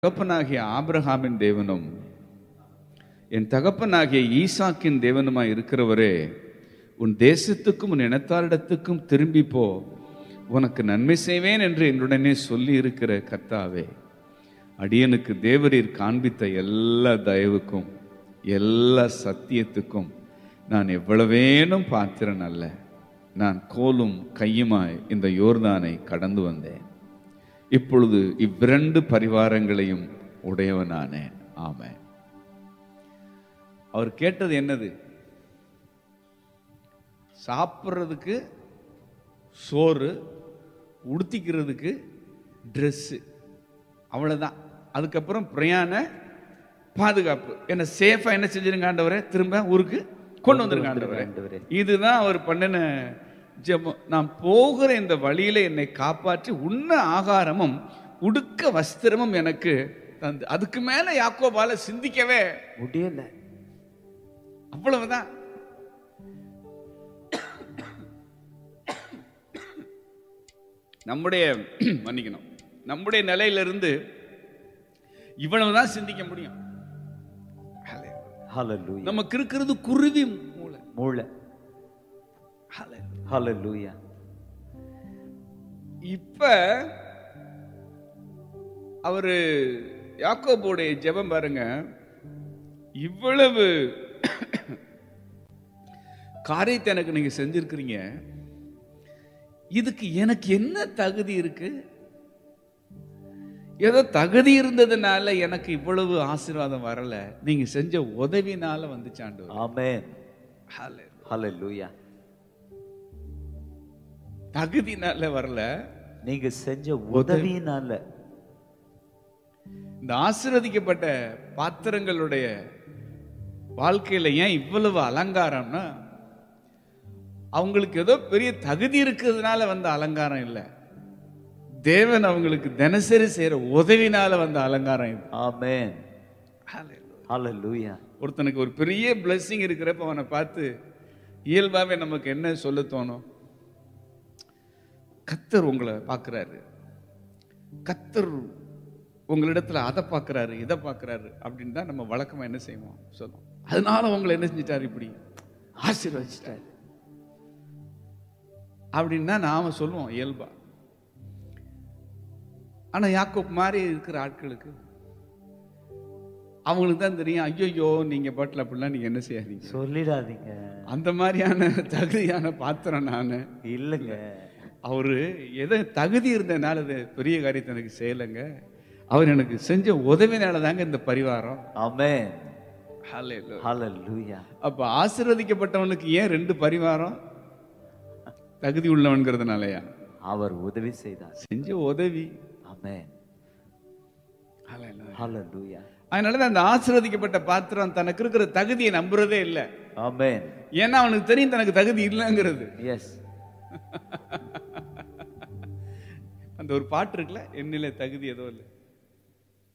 தகப்பனாகிய ஆபிரகாமின் தேவனும் என் தகப்பனாகிய ஈசாக்கின் தேவனுமாய் இருக்கிறவரே உன் தேசத்துக்கும் உன் இனத்தாரிடத்துக்கும் திரும்பி போ உனக்கு நன்மை செய்வேன் என்று என்னுடனே சொல்லி இருக்கிற கர்த்தாவே அடியனுக்கு தேவரீர் காண்பித்த எல்லா தயவுக்கும் எல்லா சத்தியத்துக்கும் நான் எவ்வளவேனும் பாத்திரன் அல்ல நான் கோலும் கையுமாய் இந்த யோர்தானை கடந்து வந்தேன் இப்பொழுது இவ்விரண்டு பரிவாரங்களையும் உடையவனானேன் ஆமென் அவர் கேட்டது என்னது சாப்பிட்றதுக்கு சோறு உடுத்திக்கிறதுக்கு ட்ரெஸ்ஸு அவ்வளோதான் அதுக்கப்புறம் பிரயாண பாதுகாப்பு என்ன சேஃபாக என்ன செஞ்சிருங்க ஆண்டவரே திரும்ப ஊருக்கு கொண்டு வந்துருங்க ஆண்டவரே ஆண்டவரே. இதுதான் அவர் பண்ணின ஜெபம் நான் போகிற இந்த வழியில என்னை காப்பாற்றி உண்ண ஆகாரமும் உடுக்க வஸ்திரமும் எனக்கு தந்து அதுக்கு மேல யாக்கோபால சிந்திக்கவே முடியல அவ்வளவுதான் நம்முடைய மன்னிக்கணும் நம்முடைய நிலையிலிருந்து இவ்வளவுதான் சிந்திக்க முடியும் ஹalleluya நமக்கு இருக்கிறது குருவி மூளை மூளை ஹalleluya இப்ப அவரு யாக்கோபுடைய ஜெபம் பாருங்க இவ்வளவு காரியத்தை எனக்கு நீங்க செஞ்சிருக்கிறீங்க இதுக்கு எனக்கு என்ன தகுதி இருக்கு ஏதோ தகுதி இருந்ததுனால எனக்கு இவ்வளவு ஆசீர்வாதம் வரல நீங்க செஞ்ச உதவினால வந்துச்சாண்டு ஆமென் ஹalleluya தகுதினால வரல நீங்க செஞ்ச உதவியினால இந்த ஆசீர்வதிக்கப்பட்ட பாத்திரங்களுடைய வாழ்க்கையில ஏன் இவ்வளவு அலங்காரம்னா அவங்களுக்கு ஏதோ பெரிய தகுதி இருக்கிறதுனால வந்த அலங்காரம் இல்லை தேவன் அவங்களுக்கு தினசரி செய்யற உதவினால வந்த அலங்காரம் இது ஆமென் ஹalleluya ஒருத்தனுக்கு ஒரு பெரிய blessing இருக்கிறப்ப அவனை பார்த்து இயல்பாவே நமக்கு என்ன சொல்ல தோணும் கத்தர் உங்களை பார்க்குறாரு கத்தர் உங்களிடத்துல அதை பார்க்குறாரு இதை பார்க்குறாரு அப்படின்னு தான் நம்ம வழக்கமா என்ன செய்வோம் சொல்லுவோம் அதனால உங்களை என்ன செஞ்சிட்டாரு இப்படி ஆசீர்வதிச்சிட்டாரு அப்படின்னு தான் நாம சொல்லுவோம் இயல்பா ஆனா யாக்கோப் மாதிரி இருக்கிற ஆட்களுக்கு அவங்களுக்கு தான் தெரியும் ஐயோ நீங்க பாட்டில் அப்படிலாம் நீங்க என்ன செய்யாதீங்க சொல்லிடாதீங்க அந்த மாதிரியான தகுதியான பாத்திரம் நான் இல்லைங்க அவரு எதை தகுதி இருந்தனால அது பெரிய காரியத்தை எனக்கு செய்யலைங்க அவர் எனக்கு செஞ்ச உதவினால தாங்க இந்த பரிவாரம் ஆமென் Hallelujah. ஹalleluya அப்ப ஆசீர்வதிக்கப்பட்டவனுக்கு ஏன் ரெண்டு பரிவாரம் தகுதி உள்ளவன்கிறதுனாலயா அவர் உதவி செய்தார் செஞ்ச உதவி ஆமென் Hallelujah. ஹalleluya அதனாலதான் அந்த ஆசீர்வதிக்கப்பட்ட பாத்திரம் தனக்கு இருக்கிற தகுதியை நம்புறதே இல்லை ஆமென் ஏன்னா அவனுக்கு தெரியும் தனக்கு தகுதி இல்லைங்கிறது எஸ் அந்த ஒரு பாட்டு இருக்குல்ல என்னில தகுதி ஏதோ இல்லை